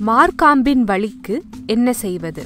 மார்க்காம்பின் வலிக்கு என்ன செய்வது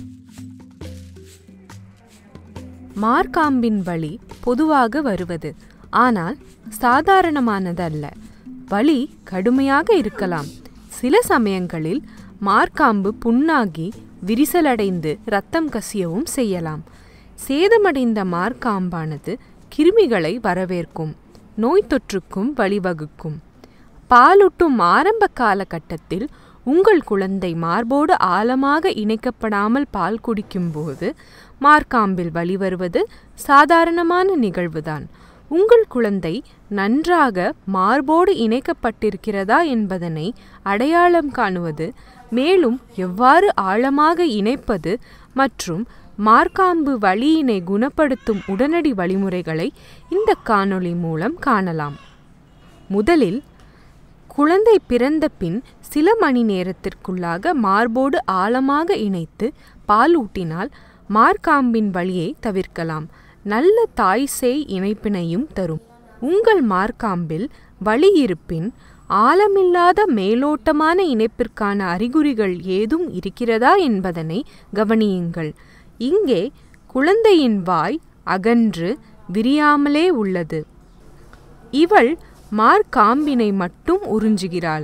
மார்க்காம்பின் வலி பொதுவாக வருவது ஆனால் சாதாரணமானதல்ல வலி கடுமையாக இருக்கலாம் சில சமயங்களில் மார்க்காம்பு புண்ணாகி விரிசலடைந்து இரத்தம் கசியவும் செய்யலாம் சேதமடைந்த மார்க்காம்பானது கிருமிகளை வரவேற்கும் நோய் தொற்றுக்கும் வழிவகுக்கும் பாலூட்டும் ஆரம்ப காலகட்டத்தில் உங்கள் குழந்தை மார்போடு ஆழமாக இணைக்கப்படாமல் பால் குடிக்கும்போது மார்க்காம்பில் வலி வருவது சாதாரணமான நிகழ்வுதான் உங்கள் குழந்தை நன்றாக மார்போடு இணைக்கப்பட்டிருக்கிறதா என்பதனை அடையாளம் காணுவது மேலும் எவ்வாறு ஆழமாக இணைப்பது மற்றும் மார்க்காம்பு வலியினை குணப்படுத்தும் உடனடி வழிமுறைகளை இந்த காணொளி மூலம் காணலாம் முதலில் குழந்தை பிறந்த பின் சில மணி நேரத்திற்குள்ளாக மார்போடு ஆழமாக இணைத்து பால் ஊட்டினால் மார்க்காம்பின் வழியை தவிர்க்கலாம் நல்ல தாய் சேய் இணைப்பினையும் தரும் உங்கள் மார்க்காம்பில் வலி இருப்பின் ஆழமில்லாத மேலோட்டமான இணைப்பிற்கான அறிகுறிகள் ஏதும் இருக்கிறதா என்பதனை கவனியுங்கள் இங்கே குழந்தையின் வாய் அகன்று விரியாமலே உள்ளது இவள் மார்க்காம்பினை மட்டும் உறிஞ்சுகிறாள்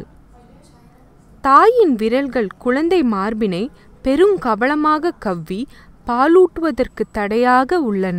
தாயின் விரல்கள் குழந்தை மார்பினை பெருங்கவளமாக கவ்வி பாலூட்டுவதற்கு தடையாக உள்ளன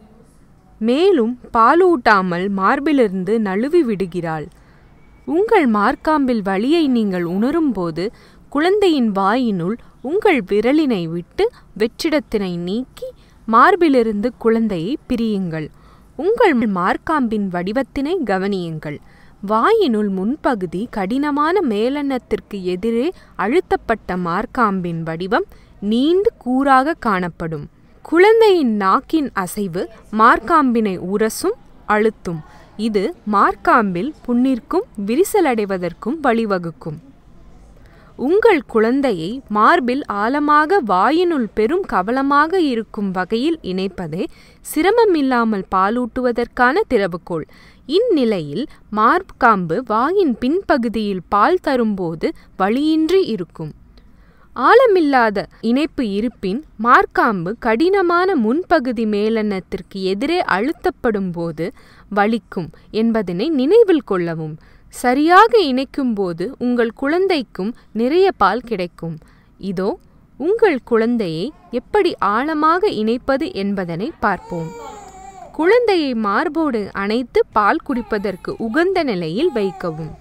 மேலும் பாலூட்டாமல் மார்பிலிருந்து நழுவி விடுகிறாள் உங்கள் மார்க்காம்பில் வலியை நீங்கள் உணரும்போது குழந்தையின் வாயினுள் உங்கள் விரலினை விட்டு வெற்றிடத்தினை நீக்கி மார்பிலிருந்து குழந்தையை பிரியுங்கள் உங்கள் மார்க்காம்பின் வடிவத்தினை கவனியுங்கள் வாயினுள் முன்பகுதி கடினமான மேலெண்ணத்திற்கு எதிரே அழுத்தப்பட்ட மார்க்காம்பின் வடிவம் நீண்டு கூறாக காணப்படும் குழந்தையின் நாக்கின் அசைவு மார்க்காம்பினை உரசும் அழுத்தும் இது மார்க்காம்பில் புண்ணிற்கும் விரிசலடைவதற்கும் வழிவகுக்கும் உங்கள் குழந்தையை மார்பில் ஆழமாக வாயினுள் பெரும் கவலமாக இருக்கும் வகையில் இணைப்பதே சிரமமில்லாமல் பாலூட்டுவதற்கான திறவுகோள் இந்நிலையில் மார்க்காம்பு வாயின் பின்பகுதியில் பால் தரும்போது வழியின்றி இருக்கும் ஆழமில்லாத இணைப்பு இருப்பின் மார்க்காம்பு கடினமான முன்பகுதி மேலெண்ணத்திற்கு எதிரே அழுத்தப்படும் போது வலிக்கும் என்பதனை நினைவில் கொள்ளவும் சரியாக இணைக்கும் போது உங்கள் குழந்தைக்கும் நிறைய பால் கிடைக்கும் இதோ உங்கள் குழந்தையை எப்படி ஆழமாக இணைப்பது என்பதனை பார்ப்போம் குழந்தையை மார்போடு அணைத்து பால் குடிப்பதற்கு உகந்த நிலையில் வைக்கவும்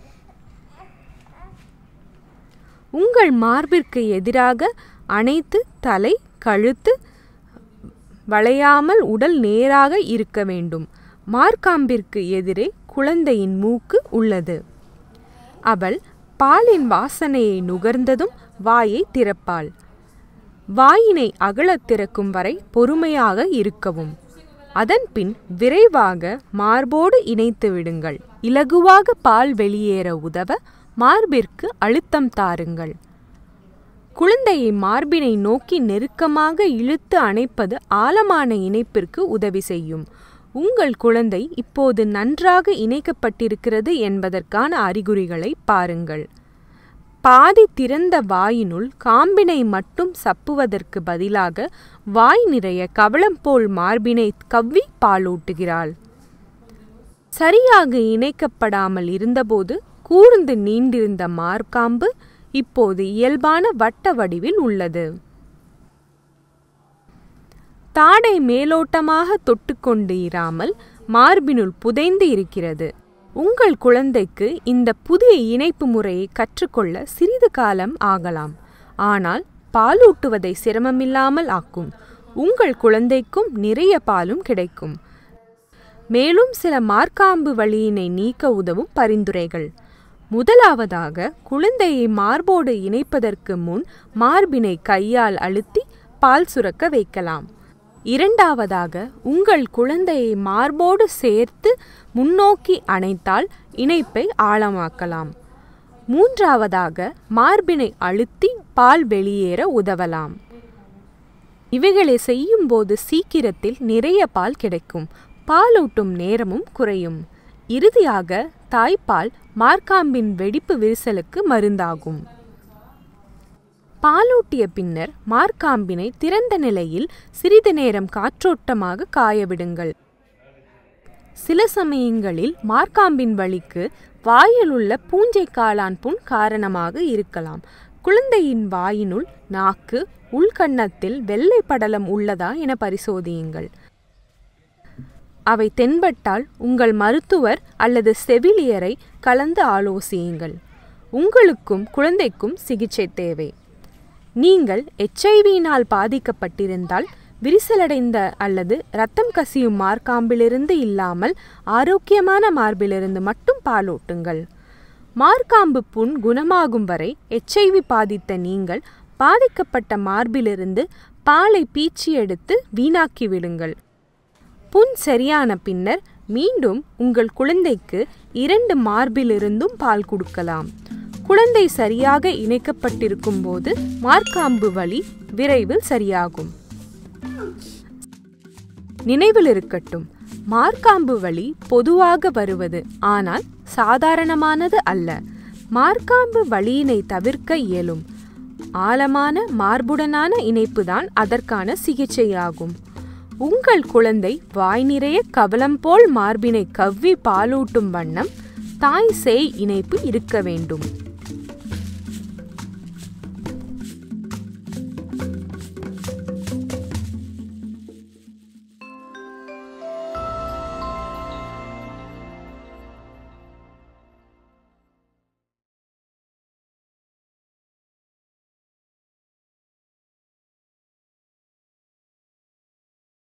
உங்கள் மார்பிற்கு எதிராக அனைத்து தலை கழுத்து வளையாமல் உடல் நேராக இருக்க வேண்டும் மார்க்காம்பிற்கு எதிரே குழந்தையின் மூக்கு உள்ளது அவள் பாலின் வாசனையை நுகர்ந்ததும் வாயை திறப்பாள் வாயினை அகலத் திறக்கும் வரை பொறுமையாக இருக்கவும் அதன்பின் விரைவாக மார்போடு இணைத்து விடுங்கள் இலகுவாக பால் வெளியேற உதவ மார்பிற்கு அழுத்தம் தாருங்கள் குழந்தையை மார்பினை நோக்கி நெருக்கமாக இழுத்து அணைப்பது ஆழமான இணைப்பிற்கு உதவி செய்யும் உங்கள் குழந்தை இப்போது நன்றாக இணைக்கப்பட்டிருக்கிறது என்பதற்கான அறிகுறிகளை பாருங்கள் பாதி திறந்த வாயினுள் காம்பினை மட்டும் சப்புவதற்கு பதிலாக வாய் நிறைய கவளம் போல் மார்பினை கவ்வி பாலூட்டுகிறாள் சரியாக இணைக்கப்படாமல் இருந்தபோது கூர்ந்து நீண்டிருந்த மார்க்காம்பு இப்போது இயல்பான வட்ட வடிவில் உள்ளது தாடை மேலோட்டமாக தொட்டுக்கொண்டு இராமல் மார்பினுள் புதைந்து இருக்கிறது உங்கள் குழந்தைக்கு இந்த புதிய இணைப்பு முறையை கற்றுக்கொள்ள சிறிது காலம் ஆகலாம் ஆனால் பாலூட்டுவதை சிரமமில்லாமல் ஆக்கும் உங்கள் குழந்தைக்கும் நிறைய பாலும் கிடைக்கும் மேலும் சில மார்க்காம்பு வழியினை நீக்க உதவும் பரிந்துரைகள் முதலாவதாக குழந்தையை மார்போடு இணைப்பதற்கு முன் மார்பினை கையால் அழுத்தி பால் சுரக்க வைக்கலாம் இரண்டாவதாக உங்கள் குழந்தையை மார்போடு சேர்த்து முன்னோக்கி அணைத்தால் இணைப்பை ஆழமாக்கலாம் மூன்றாவதாக மார்பினை அழுத்தி பால் வெளியேற உதவலாம் இவைகளை செய்யும்போது சீக்கிரத்தில் நிறைய பால் கிடைக்கும் பாலூட்டும் நேரமும் குறையும் இறுதியாக தாய்ப்பால் மார்க்காம்பின் வெடிப்பு விரிசலுக்கு மருந்தாகும் பாலூட்டிய பின்னர் மார்க்காம்பினை திறந்த நிலையில் சிறிது நேரம் காற்றோட்டமாக காயவிடுங்கள் சில சமயங்களில் மார்க்காம்பின் வலிக்கு வாயில் உள்ள பூஞ்சை காளான் புண் காரணமாக இருக்கலாம் குழந்தையின் வாயினுள் நாக்கு உள்கன்னத்தில் வெள்ளை படலம் உள்ளதா என பரிசோதியுங்கள் அவை தென்பட்டால் உங்கள் மருத்துவர் அல்லது செவிலியரை கலந்து ஆலோசியுங்கள் உங்களுக்கும் குழந்தைக்கும் சிகிச்சை தேவை நீங்கள் எச்ஐவியினால் பாதிக்கப்பட்டிருந்தால் விரிசலடைந்த அல்லது இரத்தம் கசியும் மார்க்காம்பிலிருந்து இல்லாமல் ஆரோக்கியமான மார்பிலிருந்து மட்டும் பாலூட்டுங்கள் மார்க்காம்பு புண் குணமாகும் வரை எச்ஐவி பாதித்த நீங்கள் பாதிக்கப்பட்ட மார்பிலிருந்து பாலை பீச்சி எடுத்து வீணாக்கி விடுங்கள் புண் சரியான பின்னர் மீண்டும் உங்கள் குழந்தைக்கு இரண்டு மார்பிலிருந்தும் பால் கொடுக்கலாம் குழந்தை சரியாக இணைக்கப்பட்டிருக்கும் போது மார்க்காம்பு வலி விரைவில் சரியாகும் நினைவில் இருக்கட்டும் மார்க்காம்பு வலி பொதுவாக வருவது ஆனால் சாதாரணமானது அல்ல மார்க்காம்பு வலியினை தவிர்க்க இயலும் ஆழமான மார்புடனான இணைப்புதான் அதற்கான சிகிச்சையாகும் உங்கள் குழந்தை வாய் நிறைய கவலம் போல் மார்பினை கவ்வி பாலூட்டும் வண்ணம் தாய் சேய் இணைப்பு இருக்க வேண்டும்